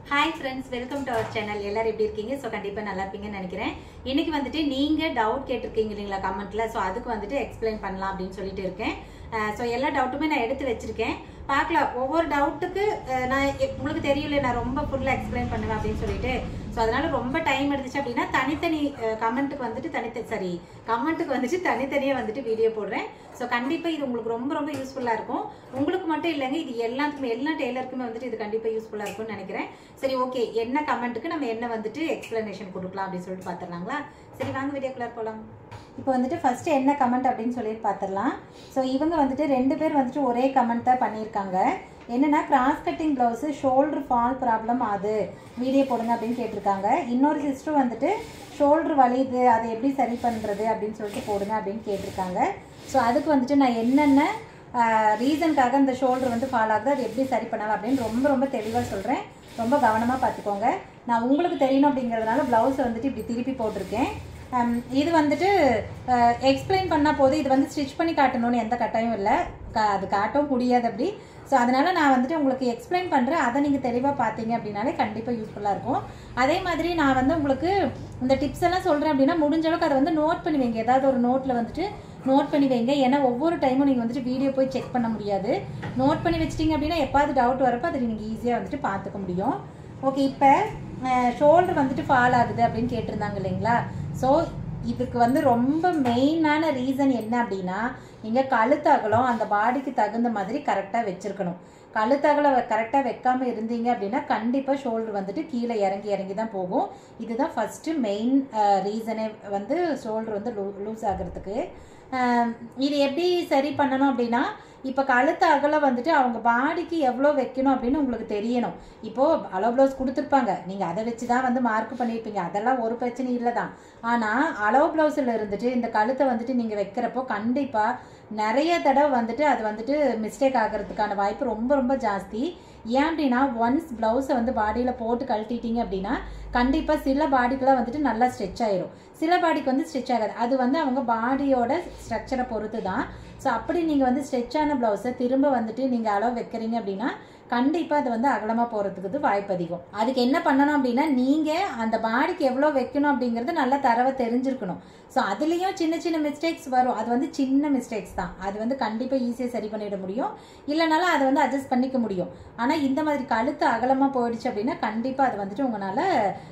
hi friends welcome to our channel எல்லாரும் எப்படி இருக்கீங்க ஸோ கண்டிப்பாக நல்லா இருப்பீங்கன்னு நினைக்கிறேன் இன்னைக்கு வந்துட்டு நீங்கள் டவுட் கேட்டிருக்கீங்க இல்லைங்களா கமெண்ட்ல ஸோ அதுக்கு வந்துட்டு எக்ஸ்பிளைன் பண்ணலாம் அப்படின்னு சொல்லிட்டு இருக்கேன் ஸோ எல்லா டவுட்டுமே நான் எடுத்து வச்சிருக்கேன் பார்க்கலாம் ஒவ்வொரு டவுட்டுக்கு நான் எ- உங்களுக்கு தெரியல நான் ரொம்ப ஃபுல்லாக எக்ஸ்பிளைன் பண்ணுவேன் அப்படின்னு சொல்லிட்டு ஸோ அதனால ரொம்ப டைம் எடுத்துச்சு அப்படின்னா தனித்தனி கமெண்ட்டுக்கு வந்துட்டு தனித்த சரி கமெண்ட்டுக்கு வந்துட்டு தனித்தனியாக வந்துட்டு வீடியோ போடுறேன் ஸோ கண்டிப்பாக இது உங்களுக்கு ரொம்ப ரொம்ப யூஸ்ஃபுல்லாக இருக்கும் உங்களுக்கு மட்டும் இல்லைங்க இது எல்லாத்துக்குமே எல்லா டெய்லருக்குமே வந்துட்டு இது கண்டிப்பாக யூஸ்ஃபுல்லாக இருக்கும்னு நினைக்கிறேன் சரி ஓகே என்ன கமெண்ட்டுக்கு நம்ம என்ன வந்துட்டு எக்ஸ்பிளனேஷன் கொடுக்கலாம் அப்படின்னு சொல்லிட்டு பார்த்துடலாங்களா சரி வாங்க வீடியோக்குள்ளே போகலாம் இப்போ வந்துட்டு ஃபர்ஸ்ட் என்ன கமெண்ட் அப்படின்னு சொல்லிட்டு பார்த்துடலாம் ஸோ இவங்க வந்துட்டு ரெண்டு பேர் வந்துட்டு ஒரே கமெண்ட் தான் பண்ணியிருக்காங்க என்னன்னா cross cutting blouse shoulder fall problem அது வீடியோ போடுங்க அப்படின்னு கேட்டிருக்காங்க இன்னொரு சிஸ்டர் வந்துட்டு ஷோல்டர் வலியுது அதை எப்படி சரி பண்ணுறது அப்படின்னு சொல்லிட்டு போடுங்க அப்படின்னு கேட்டிருக்காங்க ஸோ அதுக்கு வந்துட்டு நான் என்னென்ன ரீசனுக்காக இந்த ஷோல்டர் வந்து ஃபால் ஆகுது அது எப்படி சரி பண்ணலாம் அப்படின்னு ரொம்ப ரொம்ப தெளிவாக சொல்கிறேன் ரொம்ப கவனமாக பார்த்துக்கோங்க நான் உங்களுக்கு தெரியணும் அப்படிங்கிறதுனால ப்ளவுஸை வந்துட்டு இப்படி திருப்பி போட்டிருக்கேன் ஹம், இது வந்துட்டு எக்ஸ்பிளைன் பண்ணால் போதும் இது வந்து ஸ்டிச் பண்ணி காட்டணும்னு எந்த கட்டாயம் இல்லை க- அது காட்டவும் முடியாது அப்படி ஸோ அதனால் நான் வந்துட்டு உங்களுக்கு எக்ஸ்பிளைன் பண்ணுறேன் அதை நீங்கள் தெளிவாக பார்த்தீங்க அப்படின்னாலே கண்டிப்பாக யூஸ்ஃபுல்லாக இருக்கும் அதே மாதிரி நான் வந்து உங்களுக்கு இந்த டிப்ஸ் எல்லாம் சொல்கிறேன் அப்படின்னா முடிஞ்ச அளவுக்கு அதை வந்து நோட் பண்ணி வைங்க ஏதாவது ஒரு நோட்டில் வந்துட்டு நோட் பண்ணி வைங்க ஏன்னா ஒவ்வொரு டைமும் நீங்கள் வந்துட்டு வீடியோ போய் செக் பண்ண முடியாது நோட் பண்ணி வச்சிட்டிங்க அப்படின்னா எப்பாவது டவுட் வரப்போ அதை நீங்கள் ஈஸியாக வந்துட்டு பார்த்துக்க முடியும் ஓகே இப்போ ஷோல்டர் வந்துட்டு ஃபால் ஆகுது அப்படின்னு கேட்டிருந்தாங்க இல்லைங்களா ஸோ இதுக்கு வந்து ரொம்ப மெயினான ரீசன் என்ன அப்படின்னா நீங்கள் கழுத்தகலம் அந்த பாடிக்கு தகுந்த மாதிரி கரெக்டாக வச்சிருக்கணும் கழுத்தகலம் கரெக்டாக வைக்காம இருந்தீங்க அப்படின்னா கண்டிப்பாக ஷோல்டர் வந்துட்டு கீழே இறங்கி இறங்கி தான் போகும் இதுதான் ஃபஸ்ட்டு மெயின் ரீசனே வந்து ஷோல்டர் வந்து லூ லூஸ் ஆகிறதுக்கு அஹ், இது எப்படி சரி பண்ணணும் அப்படின்னா இப்போ கழுத்து அகலம் வந்துட்டு அவங்க பாடிக்கு எவ்வளோ வைக்கணும் அப்படின்னு உங்களுக்கு தெரியணும் இப்போ அளவு ப்ளவுஸ் கொடுத்துருப்பாங்க நீங்கள் அதை வச்சு தான் வந்து மார்க் பண்ணியிருப்பீங்க அதெல்லாம் ஒரு பிரச்சனை இல்லை தான் ஆனால் அளவு ப்ளவுஸில் இருந்துட்டு இந்த கழுத்தை வந்துட்டு நீங்கள் வைக்கிறப்போ கண்டிப்பாக நிறைய தடவை வந்துட்டு அது வந்துட்டு மிஸ்டேக் ஆகிறதுக்கான வாய்ப்பு ரொம்ப ரொம்ப ஜாஸ்தி ஏன் அப்படின்னா ஒன்ஸ் ப்ளவுஸை வந்து பாடியில் போட்டு கழட்டிட்டீங்க அப்படின்னா கண்டிப்பாக சில பாடிக்கெலாம் வந்துட்டு நல்லா ஸ்ட்ரெச் ஆயிரும் சில பாடிக்கு வந்து ஸ்ட்ரெச் ஆகாது அது வந்து அவங்க பாடியோட ஸ்ட்ரக்சரை பொறுத்து தான் ஸோ அப்படி நீங்கள் வந்து ஸ்ட்ரெச்சான ப்ளவுஸை திரும்ப வந்துட்டு நீங்கள் அளவு வைக்கிறீங்க அப்படின்னா கண்டிப்பாக அது வந்து அகலமாக போகிறதுக்கு வாய்ப்பு அதிகம் அதுக்கு என்ன பண்ணணும் அப்படின்னா நீங்கள் அந்த பாடிக்கு எவ்வளோ வைக்கணும் அப்படிங்கிறது நல்லா தரவை தெரிஞ்சிருக்கணும் ஸோ அதுலேயும் சின்ன சின்ன மிஸ்டேக்ஸ் வரும் அது வந்து சின்ன மிஸ்டேக்ஸ் தான் அது வந்து கண்டிப்பாக ஈஸியாக சரி பண்ணிட முடியும் இல்லைனாலும் அதை வந்து அட்ஜஸ்ட் பண்ணிக்க முடியும் ஆனால் இந்த மாதிரி கழுத்து அகலமாக போயிடுச்சு அப்படின்னா கண்டிப்பாக அது வந்துட்டு உங்களால்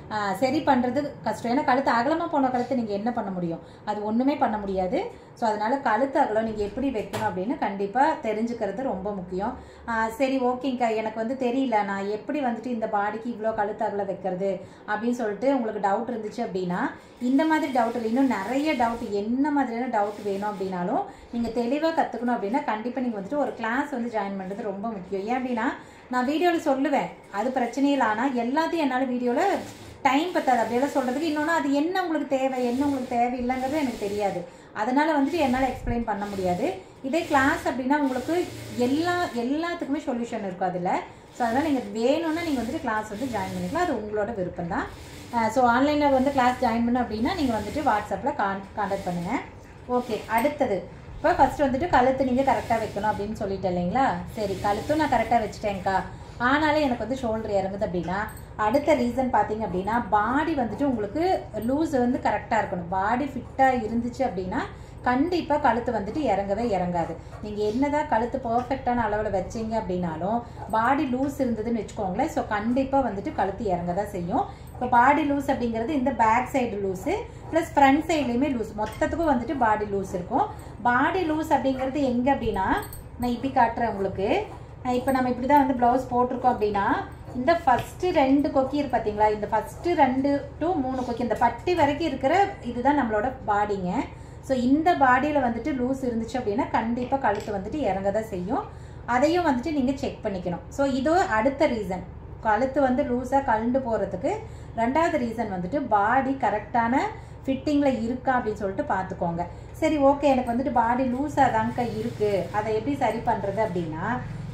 சரி பண்ணுறது கஷ்டம் ஏன்னா கழுத்து அகலமாக போன கழுத்து நீங்கள் என்ன பண்ண முடியும் அது ஒன்றுமே பண்ண முடியாது ஸோ அதனால கழுத்து அகலம் நீங்கள் எப்படி வைக்கணும் அப்படின்னு கண்டிப்பாக தெரிஞ்சுக்கிறது ரொம்ப முக்கியம் ஆஹ் சரி ஓகேங்கக்கா எனக்கு வந்து தெரியல நான் எப்படி வந்துட்டு இந்த பாடிக்கு இவ்வளோ கழுத்து அகலம் வைக்கிறது அப்படின்னு சொல்லிட்டு உங்களுக்கு டவுட் இருந்துச்சு அப்படின்னா இந்த மாதிரி டவுட் இல்லை இன்னும் நிறைய டவுட் என்ன மாதிரியான டவுட் வேணும் அப்படின்னாலும் நீங்கள் தெளிவாக கற்றுக்கணும் அப்படின்னா கண்டிப்பாக நீங்கள் வந்துட்டு ஒரு கிளாஸ் வந்து ஜாயின் பண்ணுறது ரொம்ப முக்கியம் ஏன் அப்படின்னா நான் வீடியோவில் சொல்லுவேன் அது பிரச்சனை இல்லை ஆனால் எல்லாத்தையும் என்னால் வீடியோவில் டைம் பத்தாது அப்படியெல்லாம் சொல்கிறதுக்கு இன்னொன்று அது என்ன உங்களுக்கு தேவை என்ன உங்களுக்கு தேவையில்லைங்கிறது எனக்கு தெரியாது அதனால் வந்துட்டு என்னால் எக்ஸ்பிளைன் பண்ண முடியாது இதே கிளாஸ் அப்படின்னா உங்களுக்கு எல்லா எல்லாத்துக்குமே சொல்யூஷன் இருக்கும் அதில் ஸோ அதனால் நீங்கள் வேணும்னா நீங்கள் வந்துட்டு கிளாஸ் வந்து ஜாயின் பண்ணிக்கலாம் அது உங்களோட விருப்பம் தான் ஸோ ஆன்லைனில் வந்து கிளாஸ் ஜாயின் பண்ணணும் அப்படின்னா நீங்கள் வந்துட்டு வாட்ஸ்அப்பில் கான் கான்டாக்ட் பண்ணுங்கள் ஓகே அடுத்தது இப்போ ஃபர்ஸ்ட் வந்துட்டு கழுத்து நீங்கள் கரெக்டாக வைக்கணும் அப்படின்னு சொல்லிட்டு இல்லைங்களா சரி கழுத்தும் நான் கரெக்டாக வச்சுட்டேன்க்கா ஆனாலும் எனக்கு வந்து ஷோல்டர் இறங்குது அப்படின்னா அடுத்த ரீசன் பார்த்தீங்க அப்படின்னா பாடி வந்துட்டு உங்களுக்கு லூஸ் வந்து கரெக்டாக இருக்கணும் பாடி ஃபிட்டாக இருந்துச்சு அப்படின்னா கண்டிப்பாக கழுத்து வந்துட்டு இறங்கவே இறங்காது நீங்கள் என்னதான் கழுத்து பர்ஃபெக்டான அளவில் வச்சீங்க அப்படின்னாலும் பாடி லூஸ் இருந்ததுன்னு வச்சுக்கோங்களேன் ஸோ கண்டிப்பாக வந்துட்டு கழுத்து இறங்க தான் செய்யும் இப்போ பாடி லூஸ் அப்படிங்கிறது இந்த back side loose plus front சைட்லேயுமே லூஸ் மொத்தத்துக்கும் வந்துட்டு பாடி லூஸ் இருக்கும் பாடி லூஸ் அப்படிங்கிறது எங்கே அப்படின்னா நான் இப்படி காட்டுறேன் உங்களுக்கு இப்போ நம்ம இப்படி தான் வந்து ப்ளவுஸ் போட்டிருக்கோம் அப்படின்னா இந்த ஃபஸ்ட்டு ரெண்டு கொக்கி இருக்கு பார்த்தீங்களா இந்த ஃபஸ்ட்டு ரெண்டு டு மூணு கொக்கி இந்த பட்டி வரைக்கும் இருக்கிற இதுதான் நம்மளோட பாடிங்க ஸோ இந்த பாடியில் வந்துட்டு லூஸ் இருந்துச்சு அப்படின்னா கண்டிப்பாக கழுத்து வந்துட்டு இறங்க தான் செய்யும் அதையும் வந்துட்டு நீங்கள் செக் பண்ணிக்கணும் ஸோ இதோ அடுத்த ரீசன் கழுத்து வந்து லூஸாக கழண்டு போகிறதுக்கு ரெண்டாவது ரீசன் வந்துட்டு பாடி கரெக்டான ஃபிட்டிங்கில் இருக்கா அப்படின்னு சொல்லிட்டு பார்த்துக்கோங்க சரி ஓகே எனக்கு வந்துட்டு பாடி லூஸாக தாங்க இருக்குது அதை எப்படி சரி பண்ணுறது அப்படின்னா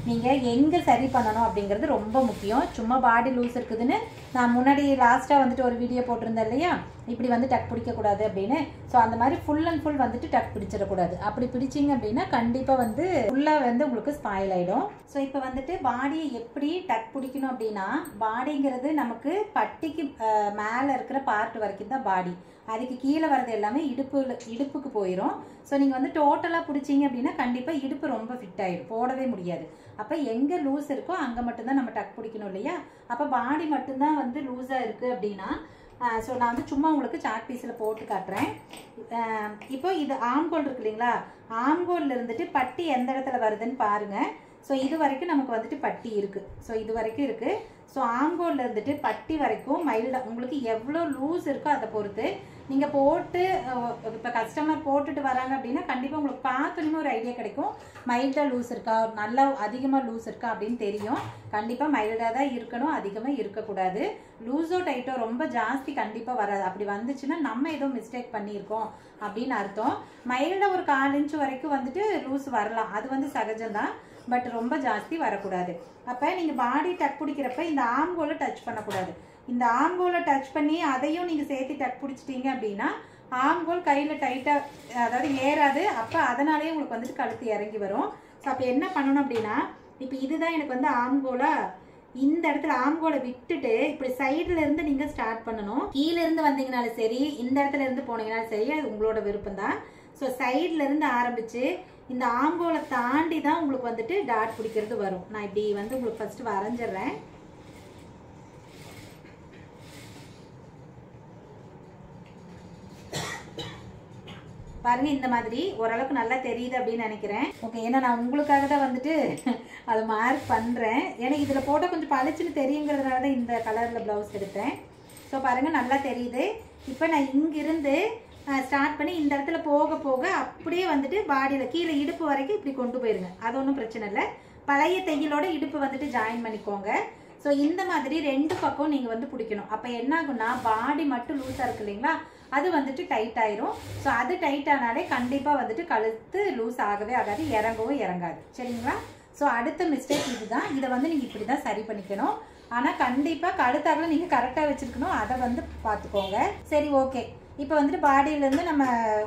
நீங்கள் எங்கே சரி பண்ணணும் அப்படிங்கிறது ரொம்ப முக்கியம் சும்மா பாடி லூஸ் இருக்குதுன்னு நான் முன்னாடி லாஸ்ட்டாக வந்துட்டு ஒரு வீடியோ போட்டிருந்தேன் இல்லையா இப்படி வந்து டக் பிடிக்கக்கூடாது அப்படின்னு ஸோ அந்த மாதிரி ஃபுல் அண்ட் ஃபுல் வந்துட்டு டக் பிடிச்சிடக்கூடாது அப்படி பிடிச்சிங்க அப்படின்னா கண்டிப்பாக வந்து ஃபுல்லாக வந்து உங்களுக்கு ஸ்பாயில் ஆகிடும் ஸோ இப்போ வந்துட்டு பாடியை எப்படி டக் பிடிக்கணும் அப்படின்னா பாடிங்கிறது நமக்கு பட்டிக்கு மேலே இருக்கிற பார்ட் வரைக்கும் தான் பாடி அதுக்கு கீழே வர்றது எல்லாமே இடுப்பு இடுப்புக்கு போயிடும் ஸோ நீங்கள் வந்து டோட்டலாக பிடிச்சிங்க அப்படின்னா கண்டிப்பாக இடுப்பு ரொம்ப ஃபிட் ஆயிடும் போடவே முடியாது அப்போ எங்கே லூஸ் இருக்கோ அங்கே மட்டும்தான் நம்ம டக் பிடிக்கணும் இல்லையா அப்போ பாடி மட்டும்தான் வந்து லூஸாக இருக்குது அப்படின்னா ஸோ நான் வந்து சும்மா உங்களுக்கு சாக் பீஸில் போட்டு காட்டுறேன் அஹ் இப்போ இது ஆம்கோல் இருக்கு இல்லைங்களா ஆம்கோல்ல இருந்துட்டு பட்டி எந்த இடத்துல வருதுன்னு பாருங்கள் ஸோ இது வரைக்கும் நமக்கு வந்துட்டு பட்டி இருக்குது ஸோ இது வரைக்கும் இருக்குது ஸோ ஆங்கோல்ல இருந்துட்டு பட்டி வரைக்கும் மைல்டாக உங்களுக்கு எவ்வளோ லூஸ் இருக்கோ அதை பொறுத்து நீங்கள் போட்டு இப்போ கஸ்டமர் போட்டுட்டு வராங்க அப்படின்னா கண்டிப்பாக உங்களுக்கு பார்த்தோன்னே ஒரு ஐடியா கிடைக்கும் மைல்டாக லூஸ் இருக்கா நல்லா அதிகமாக லூஸ் இருக்கா அப்படின்னு தெரியும் கண்டிப்பாக மைல்டாக தான் இருக்கணும் அதிகமாக இருக்கக்கூடாது லூஸோ டைட்டோ ரொம்ப ஜாஸ்தி கண்டிப்பாக வராது அப்படி வந்துச்சுன்னா நம்ம ஏதோ மிஸ்டேக் பண்ணியிருக்கோம் அப்படின்னு அர்த்தம் மைல்டாக ஒரு கால் இன்ச் வரைக்கும் வந்துட்டு லூஸ் வரலாம் அது வந்து சகஜம்தான் பட் ரொம்ப ஜாஸ்தி வரக்கூடாது அப்போ நீங்கள் பாடி டக் பிடிக்கிறப்ப இந்த ஆம்கோலை டச் பண்ணக்கூடாது இந்த ஆம்கோலை டச் பண்ணி அதையும் நீங்கள் சேர்த்து டக் பிடிச்சிட்டீங்க அப்படின்னா ஆம்கோல் கையில் டைட்டாக அதாவது ஏறாது அப்போ அதனாலேயே உங்களுக்கு வந்துட்டு கழுத்து இறங்கி வரும் ஸோ அப்போ என்ன பண்ணணும் அப்படின்னா இப்போ இதுதான் எனக்கு வந்து ஆம்கோலா இந்த இடத்துல ஆம்கோலை விட்டுட்டு இப்படி சைடுல இருந்து நீங்க ஸ்டார்ட் பண்ணணும் கீழ இருந்து வந்தீங்கனாலும் சரி இந்த இடத்துல இருந்து போனீங்கனாலும் சரி அது உங்களோட விருப்பம் தான் ஸோ சைட்ல இருந்து ஆரம்பிச்சு இந்த ஆங்கோலை தாண்டி தான் உங்களுக்கு வந்துட்டு டாட் பிடிக்கிறது வரும் நான் இப்படி வந்து உங்களுக்கு ஃபர்ஸ்ட் வரைஞ்சிடுறேன் பாருங்க இந்த மாதிரி ஓரளவுக்கு நல்லா தெரியுது அப்படின்னு நினைக்கிறேன் ஓகே ஏன்னா நான் உங்களுக்காக தான் வந்துட்டு அதை மார்க் பண்ணுறேன் எனக்கு இதில் போட்டால் கொஞ்சம் பளிச்சுன்னு தெரியுங்கிறதுனால தான் இந்த கலரில் ப்ளவுஸ் எடுத்தேன் ஸோ பாருங்க நல்லா தெரியுது இப்போ நான் இங்கிருந்து ஸ்டார்ட் பண்ணி இந்த இடத்துல போக போக அப்படியே வந்துட்டு பாடியில் கீழே இடுப்பு வரைக்கும் இப்படி கொண்டு போயிருங்க அது ஒன்றும் பிரச்சனை இல்லை பழைய தையலோட இடுப்பு வந்துட்டு ஜாயின் பண்ணிக்கோங்க ஸோ இந்த மாதிரி ரெண்டு பக்கம் நீங்கள் வந்து பிடிக்கணும் அப்போ என்ன ஆகும்னா பாடி மட்டும் லூஸாக இருக்கு இல்லைங்களா அது வந்துட்டு டைட் ஆயிரும் ஸோ அது டைட் ஆனாலே கண்டிப்பாக வந்துட்டு கழுத்து லூஸ் ஆகவே ஆகாது இறங்கவும் இறங்காது சரிங்களா ஸோ அடுத்த மிஸ்டேக் இதுதான் இதை வந்து நீங்கள் இப்படி தான் சரி பண்ணிக்கணும் ஆனால் கண்டிப்பாக கழுத்தாகல நீங்கள் கரெக்டாக வச்சுருக்கணும் அதை வந்து பார்த்துக்கோங்க சரி ஓகே இப்போ வந்துட்டு பாடியிலேருந்து நம்ம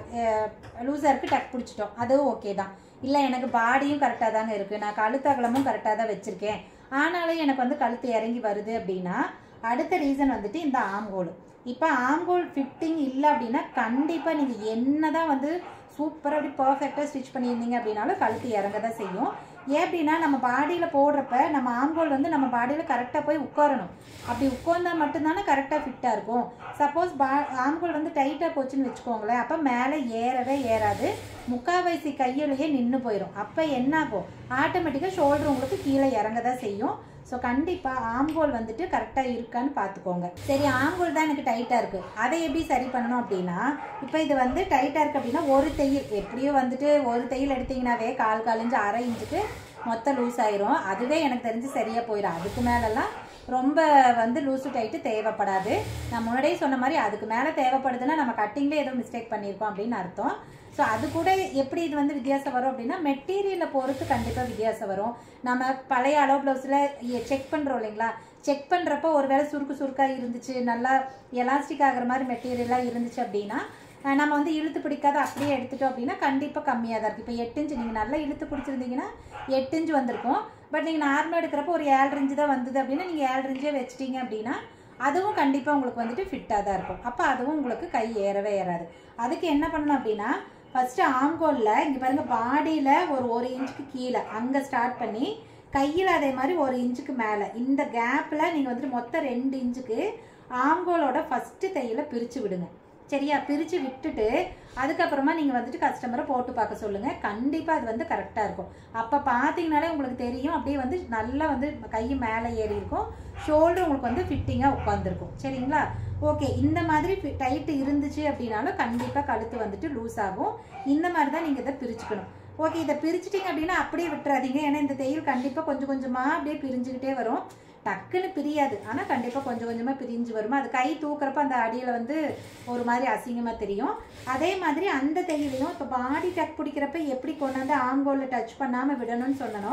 லூஸாக இருக்குது டக் பிடிச்சிட்டோம் அதுவும் ஓகே தான் இல்லை எனக்கு பாடியும் கரெக்டாக தாங்க இருக்குது நான் கழுத்து அகலமும் கரெக்டாக தான் வச்சுருக்கேன் ஆனாலும் எனக்கு வந்து கழுத்து இறங்கி வருது அப்படின்னா அடுத்த ரீசன் வந்துட்டு இந்த ஆம்கோல் இப்போ ஆம்கோல் ஃபிட்டிங் இல்லை அப்படின்னா கண்டிப்பாக நீங்கள் என்ன தான் வந்து சூப்பராக அப்படி பர்ஃபெக்டாக ஸ்டிச் பண்ணியிருந்தீங்க அப்படின்னாலும் கழுத்து இறங்க தான் செய்யும் ஏன் அப்படின்னா நம்ம பாடியில் போடுறப்ப நம்ம ஆம்கோல் வந்து நம்ம பாடியில் கரெக்டாக போய் உட்காரணும் அப்படி உட்கார்ந்தா மட்டும்தானே கரெக்டாக ஃபிட்டாக இருக்கும் சப்போஸ் பா ஆம்கோல் வந்து டைட்டாக போச்சுன்னு வச்சுக்கோங்களேன் அப்போ மேலே ஏறவே ஏறாது முக்கால்வாசி கையிலேயே நின்று போயிடும் அப்போ என்ன ஆகும் ஆட்டோமேட்டிக்காக ஷோல்டர் உங்களுக்கு கீழே இறங்க தான் செய்யும் ஸோ கண்டிப்பாக ஆம்கோல் வந்துட்டு கரெக்டாக இருக்கான்னு பார்த்துக்கோங்க சரி ஆம்கோல் தான் எனக்கு டைட்டாக இருக்குது அதை எப்படி சரி பண்ணணும் அப்படின்னா இப்போ இது வந்து டைட்டாக இருக்குது அப்படின்னா ஒரு தையல் எப்படியோ வந்துட்டு ஒரு தையல் எடுத்தீங்கன்னாவே கால் கால் இன்ச்சு அரை இன்ச்சுக்கு மொத்தம் லூஸ் ஆயிரும் அதுவே எனக்கு தெரிஞ்சு சரியாக போயிடும் அதுக்கு மேலெல்லாம் ரொம்ப வந்து லூஸு டைட்டு தேவைப்படாது நான் முன்னாடியே சொன்ன மாதிரி அதுக்கு மேலே தேவைப்படுதுன்னா நம்ம கட்டிங்லேயே ஏதோ மிஸ்டேக் பண்ணியிருக்கோம் அப்படின்னு அர்த்தம் ஸோ அது கூட எப்படி இது வந்து வித்தியாசம் வரும் அப்படின்னா மெட்டீரியலை பொறுத்து கண்டிப்பாக வித்தியாசம் வரும் நம்ம பழைய அளவு ப்ளவுஸில் செக் பண்ணுறோம் இல்லைங்களா செக் பண்ணுறப்போ ஒருவேளை சுருக்கு சுருக்காக இருந்துச்சு நல்லா எலாஸ்டிக் ஆகிற மாதிரி மெட்டீரியலாக இருந்துச்சு அப்படின்னா அஹ் நம்ம வந்து இழுத்து பிடிக்காத அப்படியே எடுத்துட்டோம் அப்படின்னா கண்டிப்பாக கம்மியாக தான் இருக்குது இப்போ எட்டு இன்ச்சு நீங்கள் நல்லா இழுத்து பிடிச்சிருந்தீங்கன்னா எட்டு இன்ச்சு வந்திருக்கும் பட் நீங்கள் நார்மலாக எடுக்கிறப்போ ஒரு ஏழு இன்ச்சு தான் வந்தது அப்படின்னா நீங்கள் ஏழு இன்ச்சே வச்சிட்டீங்க அப்படின்னா அதுவும் கண்டிப்பாக உங்களுக்கு வந்துட்டு ஃபிட்டாக தான் இருக்கும் அப்போ அதுவும் உங்களுக்கு கை ஏறவே ஏறாது அதுக்கு என்ன பண்ணணும் அப்படின்னா ஃபஸ்ட்டு ஆங்கோலில் இங்கே பாருங்கள் பாடியில் ஒரு ஒரு இன்ச்சுக்கு கீழே அங்கே ஸ்டார்ட் பண்ணி கையில் அதே மாதிரி ஒரு இன்ச்சுக்கு மேலே இந்த கேப்பில் நீங்கள் வந்துட்டு மொத்தம் ரெண்டு இன்ச்சுக்கு ஆங்கோலோட ஃபஸ்ட்டு தையலை பிரித்து விடுங்க சரியா பிரித்து விட்டுட்டு அதுக்கப்புறமா நீங்கள் வந்துட்டு கஸ்டமரை போட்டு பார்க்க சொல்லுங்கள் கண்டிப்பாக அது வந்து கரெக்டாக இருக்கும் அப்போ பார்த்தீங்கனாலே உங்களுக்கு தெரியும் அப்படியே வந்து நல்லா வந்து கை மேலே ஏறி இருக்கும் ஷோல்டர் உங்களுக்கு வந்து ஃபிட்டிங்காக உட்காந்துருக்கும் சரிங்களா ஓகே இந்த மாதிரி டைட்டு இருந்துச்சு அப்படின்னாலும் கண்டிப்பாக கழுத்து வந்துட்டு லூஸ் ஆகும் இந்த மாதிரி தான் நீங்கள் இதை பிரிச்சுக்கணும் ஓகே இதை பிரிச்சிட்டிங்க அப்படின்னா அப்படியே விட்டுறாதீங்க ஏன்னா இந்த தையல் கண்டிப்பாக கொஞ்சம் கொஞ்சமாக அப்படியே பிரிஞ்சுக்கிட்டே வரும் டக்குன்னு பிரியாது ஆனால் கண்டிப்பாக கொஞ்சம் கொஞ்சமாக பிரிஞ்சு வரும் அது கை தூக்குறப்ப அந்த அடியில் வந்து ஒரு மாதிரி அசிங்கமாக தெரியும் அதே மாதிரி அந்த தையலையும் இப்போ பாடி டக் பிடிக்கிறப்ப எப்படி கொண்டாந்து ஆங்கோலில் டச் பண்ணாமல் விடணும்னு சொன்னனோ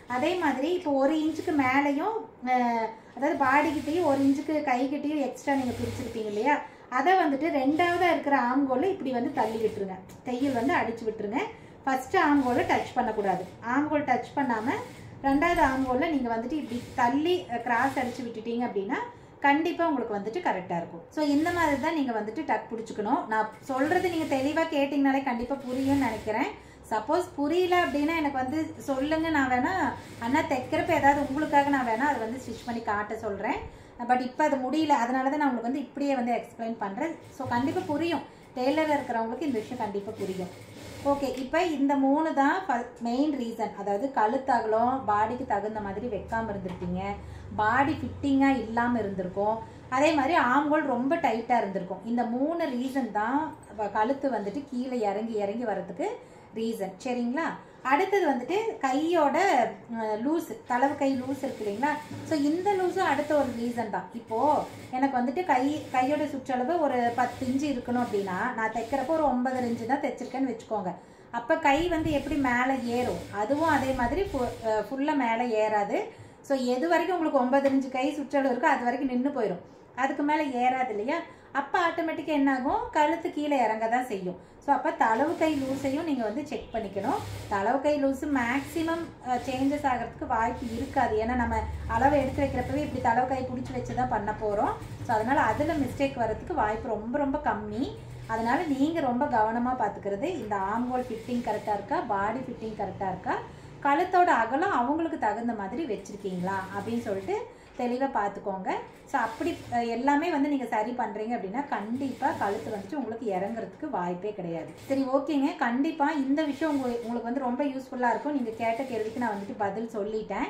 அதே மாதிரி இப்போ ஒரு இன்ச்சுக்கு மேலேயும் அஹ், அதாவது பாடிக்கிட்டேயும் ஒரு இன்ச்சுக்கு கைக்கிட்டேயும் எக்ஸ்ட்ரா நீங்கள் பிரிச்சிருப்பீங்க இல்லையா அதை வந்துட்டு ரெண்டாவதாக இருக்கிற ஆம்கோலை இப்படி வந்து தள்ளி விட்டுருங்க தையல் வந்து அடிச்சு விட்டுருங்க ஃபஸ்ட்டு ஆம்கோலை டச் பண்ணக்கூடாது ஆம்கோல் டச் பண்ணாமல் ரெண்டாவது ஆம்கோலில் நீங்கள் வந்துட்டு இப்படி தள்ளி கிராஸ் அடிச்சு விட்டுட்டீங்க அப்படின்னா கண்டிப்பாக உங்களுக்கு வந்துட்டு கரெக்டாக இருக்கும் ஸோ இந்த மாதிரி தான் நீங்கள் வந்துட்டு டக் பிடிச்சிக்கணும் நான் சொல்கிறது நீங்கள் தெளிவாக கேட்டிங்கனாலே கண்டிப்பாக புரியும்னு நினைக்கிறேன் சப்போஸ் புரியல அப்படின்னா எனக்கு வந்து சொல்லுங்க நான் வேணா அண்ணா தைக்கிறப்ப ஏதாவது உங்களுக்காக நான் வேணா அதை வந்து ஸ்டிச் பண்ணி காட்ட சொல்கிறேன் பட் இப்போ அது முடியல அதனால தான் நான் உங்களுக்கு வந்து இப்படியே வந்து எக்ஸ்பிளைன் பண்ணுறேன் ஸோ கண்டிப்பாக புரியும் டெய்லரில் இருக்கிறவங்களுக்கு இந்த விஷயம் கண்டிப்பாக புரியும் ஓகே இப்போ இந்த மூணு தான் மெயின் ரீசன் அதாவது கழுத்தகலம் பாடிக்கு தகுந்த மாதிரி வைக்காம இருந்திருப்பீங்க பாடி ஃபிட்டிங்காக இல்லாமல் இருந்திருக்கும் அதே மாதிரி ஆம்கோல் ரொம்ப டைட்டாக இருந்திருக்கும் இந்த மூணு ரீசன் தான் வ- கழுத்து வந்துட்டு கீழே இறங்கி இறங்கி வர்றதுக்கு ரீசன் சரிங்களா அடுத்தது வந்துட்டு கையோட லூஸ் தளவு கை லூஸ் இருக்கு இல்லைங்களா ஸோ இந்த லூஸும் அடுத்த ஒரு ரீசன் தான் இப்போ எனக்கு வந்துட்டு கை கையோட சுற்றளவு ஒரு பத்து இன்ச்சு இருக்கணும் அப்படின்னா நான் தைக்கிறப்போ ஒரு ஒன்பதரை இன்ச்சு தான் தைச்சிருக்கேன்னு வச்சுக்கோங்க அப்போ கை வந்து எப்படி மேலே ஏறும் அதுவும் அதே மாதிரி ஃபுல்லாக மேலே ஏறாது ஸோ எது வரைக்கும் உங்களுக்கு ஒன்பது இன்ச்சு கை சுற்றளவு இருக்கோ அது வரைக்கும் நின்று போயிடும் அதுக்கு மேலே ஏறாது இல்லையா அப்போ ஆட்டோமேட்டிக்காக என்ன ஆகும் கழுத்து கீழே இறங்க தான் செய்யும் ஸோ அப்போ தளவு கை லூஸையும் நீங்கள் வந்து செக் பண்ணிக்கணும் தளவு கை லூஸு மேக்ஸிமம் சேஞ்சஸ் ஆகிறதுக்கு வாய்ப்பு இருக்காது ஏன்னா நம்ம அளவை எடுத்து வைக்கிறப்பவே இப்படி தளவு கை பிடிச்சி வச்சு தான் பண்ண போகிறோம் ஸோ அதனால் அதில் மிஸ்டேக் வர்றதுக்கு வாய்ப்பு ரொம்ப ரொம்ப கம்மி அதனால நீங்கள் ரொம்ப கவனமாக பார்த்துக்கிறது இந்த ஆம்கோல் ஃபிட்டிங் கரெக்டாக இருக்கா பாடி ஃபிட்டிங் கரெக்டாக இருக்கா கழுத்தோட அகலம் அவங்களுக்கு தகுந்த மாதிரி வச்சுருக்கீங்களா அப்படின்னு சொல்லிட்டு தெளிவாக பார்த்துக்கோங்க ஸோ அப்படி அஹ், எல்லாமே வந்து நீங்கள் சரி பண்ணுறீங்க அப்படின்னா கண்டிப்பாக கழுத்து வந்துட்டு உங்களுக்கு இறங்குறதுக்கு வாய்ப்பே கிடையாது சரி ஓகேங்க கண்டிப்பாக இந்த விஷயம் உங்களுக்கு உங்களுக்கு வந்து ரொம்ப யூஸ்ஃபுல்லாக இருக்கும் நீங்கள் கேட்ட கேள்விக்கு நான் வந்துட்டு பதில் சொல்லிட்டேன்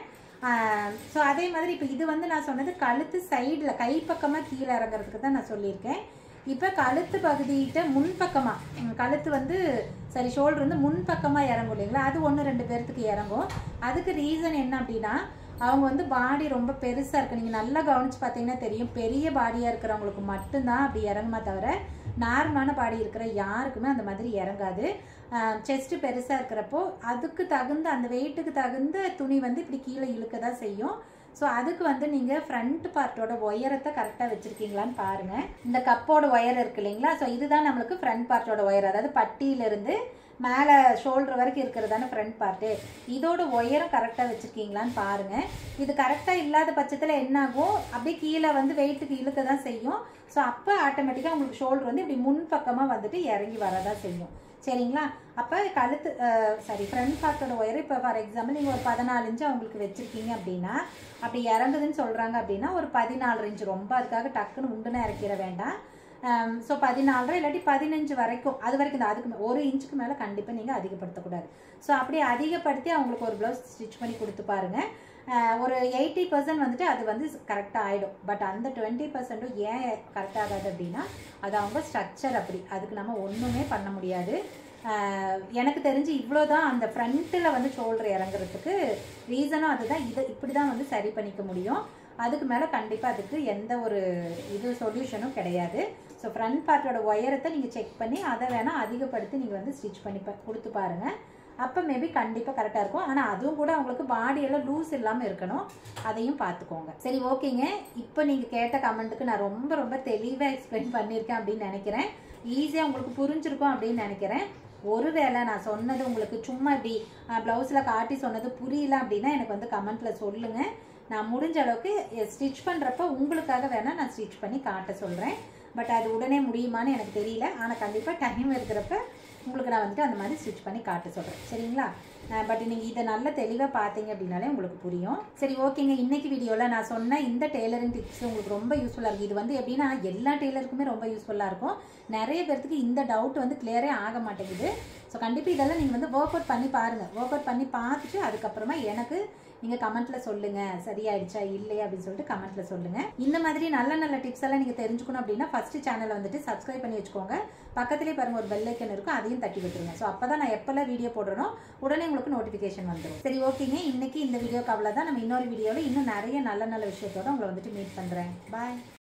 ஸோ அதே மாதிரி இப்போ இது வந்து நான் சொன்னது கழுத்து சைடில் கைப்பக்கமாக கீழே இறங்குறதுக்கு தான் நான் சொல்லியிருக்கேன் இப்போ கழுத்து பகுதிகிட்ட முன்பக்கமாக கழுத்து வந்து சரி ஷோல்டர் வந்து முன்பக்கமாக இறங்கும் இல்லைங்களா அது ஒன்று ரெண்டு பேர்த்துக்கு இறங்கும் அதுக்கு ரீசன் என்ன அப்படின்னா அவங்க வந்து பாடி ரொம்ப பெருசாக இருக்கு நீங்கள் நல்லா கவனிச்சு பார்த்தீங்கன்னா தெரியும் பெரிய பாடியாக இருக்கிறவங்களுக்கு மட்டும்தான் அப்படி இறங்குமா தவிர நார்மலான பாடி இருக்கிற யாருக்குமே அந்த மாதிரி இறங்காது செஸ்ட்டு பெருசாக இருக்கிறப்போ அதுக்கு தகுந்த அந்த வெயிட்டுக்கு தகுந்த துணி வந்து இப்படி கீழே இழுக்க தான் செய்யும் ஸோ அதுக்கு வந்து நீங்கள் ஃப்ரண்ட் பார்ட்டோட ஒயரத்தை கரெக்டாக வச்சுருக்கீங்களான்னு பாருங்கள் இந்த கப்போட ஒயர் இருக்கு இல்லைங்களா ஸோ இதுதான் நம்மளுக்கு ஃப்ரண்ட் பார்ட்டோட ஒயர் அதாவது பட்டியிலிருந்து மேலே ஷோல்டர் வரைக்கும் இருக்கிறதான ஃப்ரண்ட் பார்ட்டு இதோட ஒயரம் கரெக்டாக வச்சுருக்கீங்களான்னு பாருங்கள் இது கரெக்டாக இல்லாத பட்சத்தில் என்ன ஆகும் அப்படியே கீழே வந்து வெயிட்டுக்கு இழுக்க தான் செய்யும் ஸோ அப்போ ஆட்டோமேட்டிக்காக உங்களுக்கு ஷோல்டர் வந்து இப்படி முன்பக்கமாக வந்துட்டு இறங்கி வரதான் செய்யும் சரிங்களா அப்போ கழுத்து சாரி ஃப்ரண்ட் பார்ட்டோட ஒயர் இப்போ ஃபார் எக்ஸாம்பிள் நீங்கள் ஒரு பதினாலு இன்ச்சு அவங்களுக்கு வச்சுருக்கீங்க அப்படின்னா அப்படி இறங்குதுன்னு சொல்கிறாங்க அப்படின்னா ஒரு பதினாலு இன்ச்சு ரொம்ப அதுக்காக டக்குன்னு உண்டுன்னு இறக்கிட வேண்டாம் ஸோ பதினாலரை இல்லாட்டி பதினஞ்சு வரைக்கும் அது வரைக்கும் தான் அதுக்கு மே- ஒரு இன்ச்சுக்கு மேலே கண்டிப்பாக நீங்கள் அதிகப்படுத்தக்கூடாது ஸோ அப்படி அதிகப்படுத்தி அவங்களுக்கு ஒரு ப்ளவுஸ் ஸ்டிச் பண்ணி கொடுத்து பாருங்க அஹ் ஒரு எயிட்டி பர்சன்ட் வந்துட்டு அது வந்து கரெக்டாக ஆகிடும் பட் அந்த டுவெண்ட்டி பர்சன்ட்டும் ஏன் கரெக்ட் ஆகாது அப்படின்னா அது அவங்க ஸ்ட்ரக்சர் அப்படி அதுக்கு நம்ம ஒன்றுமே பண்ண முடியாது அஹ் எனக்கு தெரிஞ்சு இவ்வளோ தான் அந்த ஃப்ரண்ட்டில் வந்து ஷோல்டர் இறங்குறதுக்கு ரீசனும் அதுதான் இதை இப்படி தான் வந்து சரி பண்ணிக்க முடியும் அதுக்கு மேலே கண்டிப்பாக அதுக்கு எந்த ஒரு இது சொல்யூஷனும் கிடையாது ஸோ ஃப்ரண்ட் பார்ட்டோட ஒயரத்தை நீங்கள் செக் பண்ணி அதை வேணால் அதிகப்படுத்தி நீங்கள் வந்து ஸ்டிச் பண்ணி பா- கொடுத்து பாருங்கள் அப்போ மேபி கண்டிப்பாக கரெக்டாக இருக்கும் ஆனால் அதுவும் கூட உங்களுக்கு பாடியெல்லாம் லூஸ் இல்லாமல் இருக்கணும் அதையும் பார்த்துக்கோங்க சரி ஓகேங்க இப்போ நீங்கள் கேட்ட கமெண்ட்டுக்கு நான் ரொம்ப ரொம்ப தெளிவாக எக்ஸ்பிளைன் பண்ணியிருக்கேன் அப்படின்னு நினைக்கிறேன் ஈஸியாக உங்களுக்கு புரிஞ்சிருக்கும் அப்படின்னு நினைக்கிறேன் ஒருவேளை நான் சொன்னது உங்களுக்கு சும்மா இப்படி ப்ளவுஸில் காட்டி சொன்னது புரியல அப்படின்னா எனக்கு வந்து கமெண்ட்டில் சொல்லுங்கள் நான் முடிஞ்ச அளவுக்கு ஸ்டிச் பண்ணுறப்ப உங்களுக்காக வேணால் நான் ஸ்டிச் பண்ணி காட்ட சொல்கிறேன் பட் அது உடனே முடியுமான்னு எனக்கு தெரியல ஆனால் கண்டிப்பாக டைம் இருக்கிறப்ப உங்களுக்கு நான் வந்துட்டு அந்த மாதிரி ஸ்டிச் பண்ணி காட்ட சொல்கிறேன் சரிங்களா பட் நீங்கள் இதை நல்ல தெளிவாக பார்த்தீங்க அப்படின்னாலே உங்களுக்கு புரியும் சரி ஓகேங்க இன்னைக்கு வீடியோவில் நான் சொன்ன இந்த டெய்லரிங் டிப்ஸ் உங்களுக்கு ரொம்ப யூஸ்ஃபுல்லாக இருக்குது இது வந்து எப்படின்னா எல்லா டெய்லருக்குமே ரொம்ப யூஸ்ஃபுல்லாக இருக்கும் நிறைய பேர்த்துக்கு இந்த டவுட் வந்து கிளியரே ஆக மாட்டேங்குது ஸோ கண்டிப்பாக இதெல்லாம் நீங்கள் வந்து ஒர்க் அவுட் பண்ணி பாருங்கள் ஒர்க் அவுட் பண்ணி பார்த்துட்டு அதுக்கப்புறமா எனக்கு நீங்கள் கமெண்ட்ல சொல்லுங்க சரியாயிடுச்சா இல்லையா அப்படின்னு சொல்லிட்டு கமெண்ட்ல சொல்லுங்க இந்த மாதிரி நல்ல நல்ல டிப்ஸ் எல்லாம் நீங்க தெரிஞ்சுக்கணும் அப்படின்னா ஃபர்ஸ்ட் சேனலை வந்துட்டு சப்ஸ்கிரைப் பண்ணி வச்சுக்கோங்க பக்கத்துலேயே பாருங்க ஒரு பெல் ஐக்கன் இருக்கும் அதையும் தட்டி விட்டுருங்க ஸோ அப்பதான் நான் எப்பெல்லாம் வீடியோ போடுறனோ உடனே உங்களுக்கு நோட்டிஃபிகேஷன் வந்துடும் சரி ஓகேங்க இன்னைக்கு இந்த வீடியோக்கு அவ்வளோதான் நம்ம இன்னொரு வீடியோவில் இன்னும் நிறைய நல்ல நல்ல விஷயத்தோட உங்களை வந்துட்டு மீட் பண்றேன் பாய்